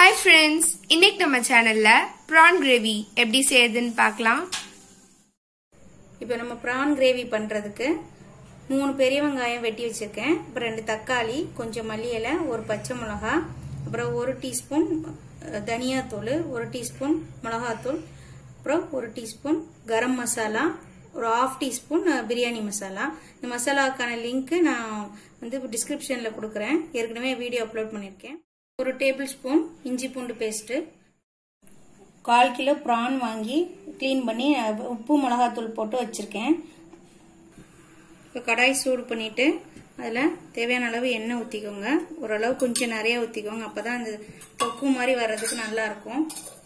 hi friends இன்னைக்கு நம்ம சேனல்ல ப்ரான் கிரேவி எப்படி செய்யறதுன்னு பார்க்கலாம் இப்போ நம்ம ப்ரான் கிரேவி பண்ணுறதுக்கு மூணு பெரிய வெங்காயம் வெட்டி வச்சுருக்கேன் அப்புறம் ரெண்டு தக்காளி கொஞ்சம் மல்லி இலை ஒரு பச்சை மிளகா அப்புறம் ஒரு டீஸ்பூன் அஹ், தனியாத்தூள் ஒரு டீஸ்பூன் மிளகாத்தூள் அப்புறம் ஒரு டீஸ்பூன் கரம் மசாலா ஒரு ஆஃப் டீஸ்பூன் அஹ், பிரியாணி மசாலா இந்த மசாலாவுக்கான லிங்க்கு நான் வந்து டிஸ்கிரிப்ஷனில் கொடுக்குறேன் ஏற்கனவே வீடியோ அப்லோட் பண்ணியிருக்கேன் ஒரு டேபிள் ஸ்பூன் இஞ்சி பூண்டு பேஸ்ட்டு கால் கிலோ ப்ரான் வாங்கி க்ளீன் பண்ணி அஹ், உப்பு மிளகாத்தூள் போட்டு வச்சுருக்கேன் இப்போ கடாய் சூடு பண்ணிவிட்டு அதில் தேவையான அளவு எண்ணெய் ஊற்றிக்கோங்க ஓரளவு கொஞ்சம் நிறைய ஊற்றிக்கோங்க அப்போ தான் அந்த தொக்கு மாதிரி வர்றதுக்கு நல்லாயிருக்கும்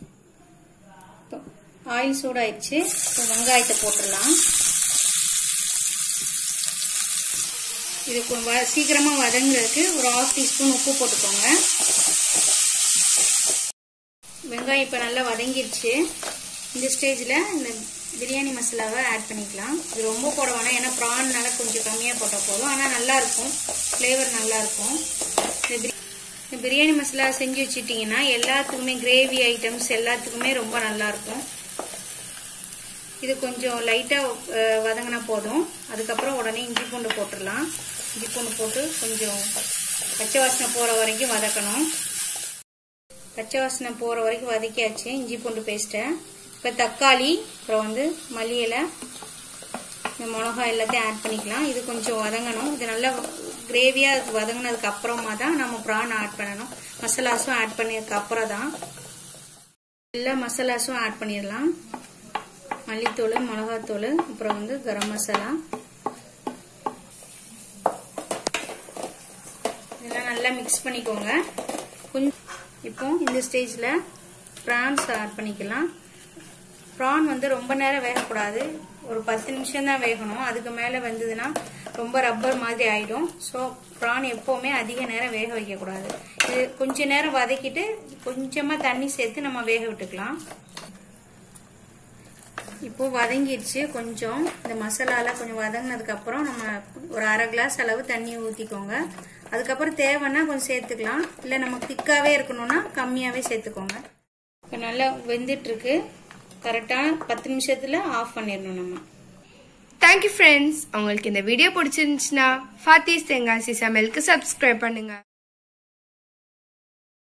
ஆயில் சூடாயிடுச்சு இப்போ வெங்காயத்தை போட்டுடலாம் இது கொ- வ- சீக்கிரமா வதங்குறதுக்கு ஒரு ஆஃப் டீஸ்பூன் உப்பு போட்டுக்கோங்க வெங்காயம் இப்போ நல்லா வதங்கிருச்சு இந்த ஸ்டேஜில் இந்த பிரியாணி மசாலாவை ஆட் பண்ணிக்கலாம் இது ரொம்ப போட வேணாம் ஏன்னா ப்ரான்னால கொஞ்சம் கம்மியாக போட்டால் போதும் ஆனால் நல்லா இருக்கும் ஃப்ளேவர் நல்லா இருக்கும் இந்த பிரி- இந்த பிரியாணி மசாலா செஞ்சு வச்சுட்டிங்கன்னா எல்லாத்துக்குமே கிரேவி ஐட்டம்ஸ் எல்லாத்துக்குமே ரொம்ப நல்லா இருக்கும் இது கொஞ்சம் லைட்டாக வதங்கினா போதும் அதுக்கப்புறம் உடனே இஞ்சி பூண்டு போட்டுடலாம் இஞ்சி பூண்டு போட்டு கொஞ்சம் பச்சை வாசனை போகிற வரைக்கும் வதக்கணும் பச்சை வாசனை போகிற வரைக்கும் வதக்கியாச்சு இஞ்சி பூண்டு பேஸ்ட்டை இப்போ தக்காளி அப்புறம் வந்து மல்லி இலை இந்த மிளகாய் எல்லாத்தையும் ஆட் பண்ணிக்கலாம் இது கொஞ்சம் வதங்கணும் இது நல்லா கிரேவியாக வதங்கினதுக்கு அப்புறமா தான் நம்ம ப்ரான் ஆட் பண்ணணும் மசாலாஸும் ஆட் பண்ணதுக்கு அப்புறம் தான் எல்லா மசாலாஸும் ஆட் பண்ணிடலாம் மல்லித்தூள் மிளகாத்தூள் அப்புறம் வந்து கரம் மசாலா இதெல்லாம் நல்லா மிக்ஸ் பண்ணிக்கோங்க கொஞ்சம் இப்போ இந்த ஸ்டேஜில் ப்ரான்ஸ் ஆட் பண்ணிக்கலாம் ப்ரான் வந்து ரொம்ப நேரம் வேகக்கூடாது ஒரு பத்து நிமிஷம் தான் வேகணும் அதுக்கு மேலே வந்ததுன்னா ரொம்ப ரப்பர் மாதிரி ஆயிடும் ஸோ ப்ரான் எப்போவுமே அதிக நேரம் வேக வைக்கக்கூடாது இது கொஞ்ச நேரம் வதக்கிட்டு கொஞ்சமாக தண்ணி சேர்த்து நம்ம வேக விட்டுக்கலாம் இப்போ வதங்கிடுச்சு கொஞ்சம் இந்த மசாலால கொஞ்சம் வதங்கினதுக்கு அப்புறம் நம்ம ஒரு அரை கிளாஸ் அளவு தண்ணி ஊற்றிக்கோங்க அதுக்கப்புறம் தேவைன்னா கொஞ்சம் சேர்த்துக்கலாம் இல்லை நமக்கு திக்காவே இருக்கணும்னா கம்மியாகவே சேர்த்துக்கோங்க இப்போ நல்லா வெந்துட்டு இருக்கு கரெக்டாக பத்து நிமிஷத்தில் ஆஃப் பண்ணிடணும் நம்ம தேங்க்யூ ஃப்ரெண்ட்ஸ் உங்களுக்கு இந்த வீடியோ பிடிச்சிருந்துச்சுன்னா ஃபாத்திஸ் தெங்காசி சமையலுக்கு சப்ஸ்கிரைப் பண்ணுங்க